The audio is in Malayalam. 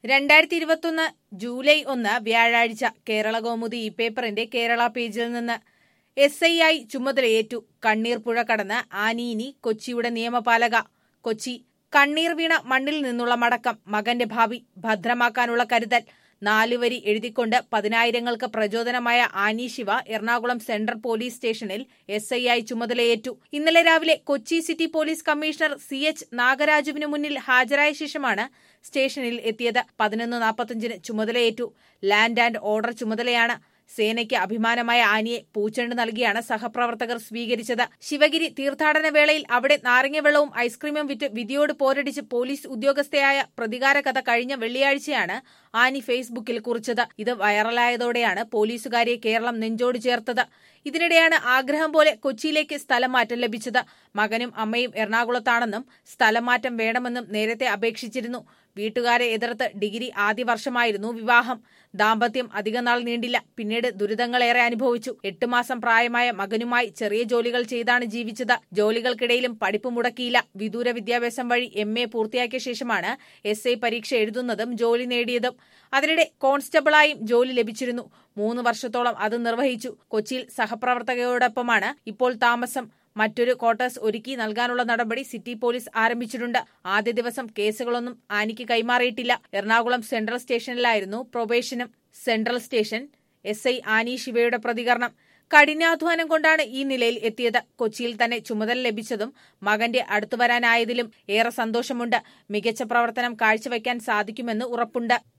രണ്ടായിരത്തി ഇരുപത്തൊന്ന് ജൂലൈ ഒന്ന് വ്യാഴാഴ്ച കേരള കൗമുദി ഈ പേപ്പറിന്റെ കേരള പേജിൽ നിന്ന് എസ് ഐ ആയി ചുമതലയേറ്റു കണ്ണീർ പുഴ കടന്ന് ആനീനി കൊച്ചിയുടെ നിയമപാലക കൊച്ചി കണ്ണീർ വീണ മണ്ണിൽ നിന്നുള്ള മടക്കം മകന്റെ ഭാവി ഭദ്രമാക്കാനുള്ള കരുതൽ നാലുവരി എഴുതിക്കൊണ്ട് പതിനായിരങ്ങൾക്ക് പ്രചോദനമായ ആനി ശിവ എറണാകുളം സെൻട്രൽ പോലീസ് സ്റ്റേഷനിൽ എസ് ഐ ആയി ചുമതലയേറ്റു ഇന്നലെ രാവിലെ Kochi city police commissioner C H നാഗരാജുവിന് മുന്നിൽ ഹാജരായ ശേഷമാണ് സ്റ്റേഷനിൽ എത്തിയത് പതിനൊന്ന് നാൽപ്പത്തഞ്ചിന് ചുമതലയേറ്റു ലാൻഡ് ആൻഡ് ഓർഡർ ചുമതലയാണ് സേനയ്ക്ക് അഭിമാനമായ ആനിയെ പൂച്ചെണ്ട് നൽകിയാണ് സഹപ്രവർത്തകർ സ്വീകരിച്ചത് ശിവഗിരി തീർത്ഥാടന വേളയിൽ അവിടെ നാരങ്ങ ഐസ്ക്രീമും വിറ്റ് വിധിയോട് പോരടിച്ച് പോലീസ് ഉദ്യോഗസ്ഥയായ പ്രതികാര കഥ കഴിഞ്ഞ വെള്ളിയാഴ്ചയാണ് ആനി ഫേസ്ബുക്കിൽ കുറിച്ചത് ഇത് വൈറലായതോടെയാണ് പോലീസുകാരെ കേരളം നെഞ്ചോട് ചേർത്തത് ഇതിനിടെയാണ് ആഗ്രഹം പോലെ കൊച്ചിയിലേക്ക് സ്ഥലമാറ്റം ലഭിച്ചത് മകനും അമ്മയും എറണാകുളത്താണെന്നും സ്ഥലമാറ്റം വേണമെന്നും നേരത്തെ അപേക്ഷിച്ചിരുന്നു വീട്ടുകാരെ എതിർത്ത് ഡിഗ്രി ആദ്യ വർഷമായിരുന്നു വിവാഹം ദാമ്പത്യം അധികനാൾ നീണ്ടില്ല പിന്നീട് ദുരിതങ്ങളേറെ അനുഭവിച്ചു എട്ട് മാസം പ്രായമായ മകനുമായി ചെറിയ ജോലികൾ ചെയ്താണ് ജീവിച്ചത് ജോലികൾക്കിടയിലും പഠിപ്പ് മുടക്കിയില്ല വിദൂര വിദ്യാഭ്യാസം വഴി എം എ പൂർത്തിയാക്കിയ ശേഷമാണ് എസ് ഐ പരീക്ഷ എഴുതുന്നതും ജോലി നേടിയതും അതിനിടെ കോൺസ്റ്റബിളായും ജോലി ലഭിച്ചിരുന്നു മൂന്ന് വർഷത്തോളം അത് നിർവഹിച്ചു കൊച്ചിയിൽ സഹപ്രവർത്തകയോടൊപ്പമാണ് ഇപ്പോൾ താമസം മറ്റൊരു ക്വാർട്ടേഴ്സ് ഒരുക്കി നൽകാനുള്ള നടപടി സിറ്റി പോലീസ് ആരംഭിച്ചിട്ടുണ്ട് ആദ്യ ദിവസം കേസുകളൊന്നും ആനിക്ക് കൈമാറിയിട്ടില്ല എറണാകുളം സെൻട്രൽ സ്റ്റേഷനിലായിരുന്നു പ്രൊബേഷനും central station S I Annie ശിവയുടെ പ്രതികരണം കഠിനാധ്വാനം കൊണ്ടാണ് ഈ നിലയിൽ എത്തിയത് കൊച്ചിയിൽ തന്നെ ചുമതല ലഭിച്ചതും മകന്റെ അടുത്തു വരാനായതിലും ഏറെ സന്തോഷമുണ്ട് മികച്ച പ്രവർത്തനം കാഴ്ചവെക്കാൻ സാധിക്കുമെന്ന് ഉറപ്പുണ്ട്